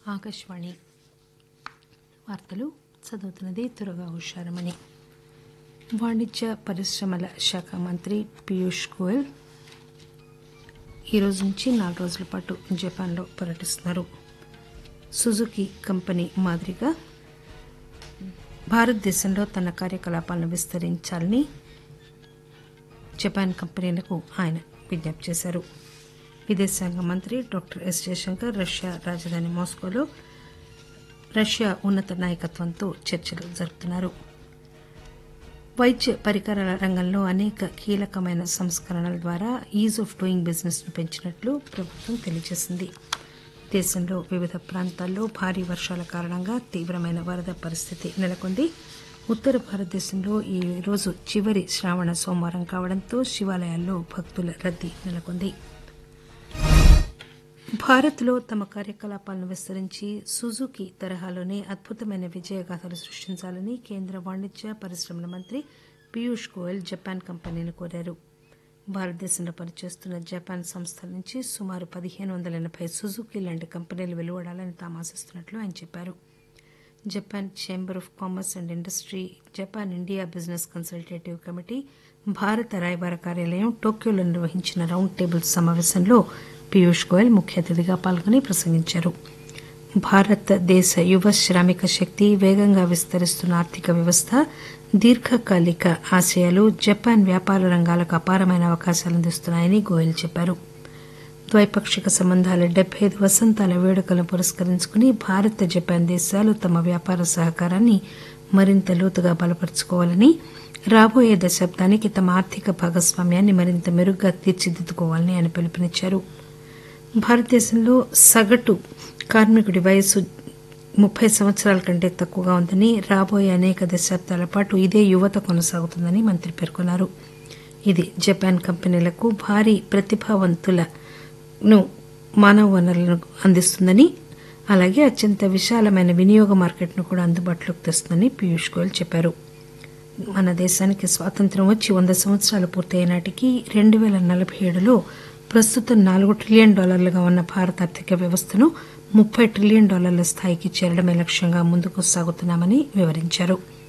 ఆకాశవాణి వార్తలు చదువుతున్నది తురగా హుషారమణి వాణిజ్య పరిశ్రమల శాఖ మంత్రి పీయూష్ గోయల్ ఈ రోజు నుంచి నాలుగు రోజుల పాటు జపాన్లో పర్యటిస్తున్నారు సుజుకి కంపెనీ మాదిరిగా భారతదేశంలో తన కార్యకలాపాలను విస్తరించాలని జపాన్ కంపెనీలకు ఆయన విజ్ఞప్తి చేశారు విదేశాంగ మంత్రి డాక్టర్ ఎస్ జయశంకర్ రష్యా రాజధాని మాస్కోలో రష్యా ఉన్నత నాయకత్వంతో చర్చలు జరుపుతున్నారు వైద్య పరికరాల రంగంలో అనేక కీలకమైన సంస్కరణల ద్వారా ఈజ్ ఆఫ్ డూయింగ్ బిజినెస్ ను పెంచినట్లు ప్రభుత్వం తెలియజేసింది దేశంలో వివిధ ప్రాంతాల్లో భారీ వర్షాల కారణంగా తీవ్రమైన వరద పరిస్థితి నెలకొంది ఉత్తర భారతదేశంలో ఈ రోజు చివరి శ్రావణ సోమవారం కావడంతో శివాలయాల్లో భక్తుల రద్దీ నెలకొంది భారత్లో తమ కార్యకలాపాలను విస్తరించి సుజుకి తరహాలోనే అద్భుతమైన విజయగాథలు సృష్టించాలని కేంద్ర వాణిజ్య పరిశ్రమల మంత్రి పీయూష్ గోయల్ జపాన్ కంపెనీని కోరారు భారతదేశంలో పనిచేస్తున్న జపాన్ సంస్థల నుంచి సుమారు పదిహేను వందల ఎనభై సుజుకి లాంటి కంపెనీలు వెలువడాలని తాము ఆశిస్తున్నట్లు ఆయన చెప్పారు Japan chamber of commerce and industry Japan India business consultative committee భారత రాయబార కార్యాలయం టోక్యోలో నిర్వహించిన రౌండ్ టేబుల్ సమావేశంలో పీయూష్ గోయల్ ముఖ్య అతిథిగా పాల్గొని ప్రసంగించారు భారతదేశ యువ శ్రామిక శక్తి వేగంగా విస్తరిస్తున్న ఆర్థిక వ్యవస్థ దీర్ఘకాలిక ఆశయాలు జపాన్ వ్యాపార రంగాలకు అపారమైన అవకాశాలు అందిస్తున్నాయని గోయల్ చెప్పారు ద్వైపాక్షిక సంబంధాల డెబ్బై ఐదు వసంతాల వేడుకలను పురస్కరించుకుని భారత్ జపాన్ దేశాలు తమ వ్యాపార సహకారాన్ని మరింత లోతుగా బలపరుచుకోవాలని రాబోయే దశాబ్దానికి తమ ఆర్థిక భాగస్వామ్యాన్ని మరింత మెరుగ్గా తీర్చిదిద్దుకోవాలని ఆయన పిలుపునిచ్చారు భారతదేశంలో సగటు కార్మికుడి వయసు ముప్పై సంవత్సరాల కంటే తక్కువగా ఉందని రాబోయే అనేక దశాబ్దాల పాటు ఇదే యువత కొనసాగుతుందని మంత్రి పేర్కొన్నారు ఇది జపాన్ కంపెనీలకు భారీ ప్రతిభావంతులను మానవ వనరులను అందిస్తుందని అలాగే అత్యంత విశాలమైన వినియోగ మార్కెట్ను కూడా అందుబాటులోకి తెస్తుందని పీయూష్ గోయల్ చెప్పారు మన దేశానికి స్వాతంత్ర్యం వచ్చి వంద సంవత్సరాలు పూర్తయ్యే నాటికి రెండు పేల నలభై ఏడులో ప్రస్తుతం నాలుగు ట్రిలియన్ డాలర్లుగా ఉన్న భారత ఆర్థిక వ్యవస్థను ముప్పై ట్రిలియన్ డాలర్ల స్థాయికి చేరడమే లక్ష్యంగా ముందుకు సాగుతున్నామని వివరించారు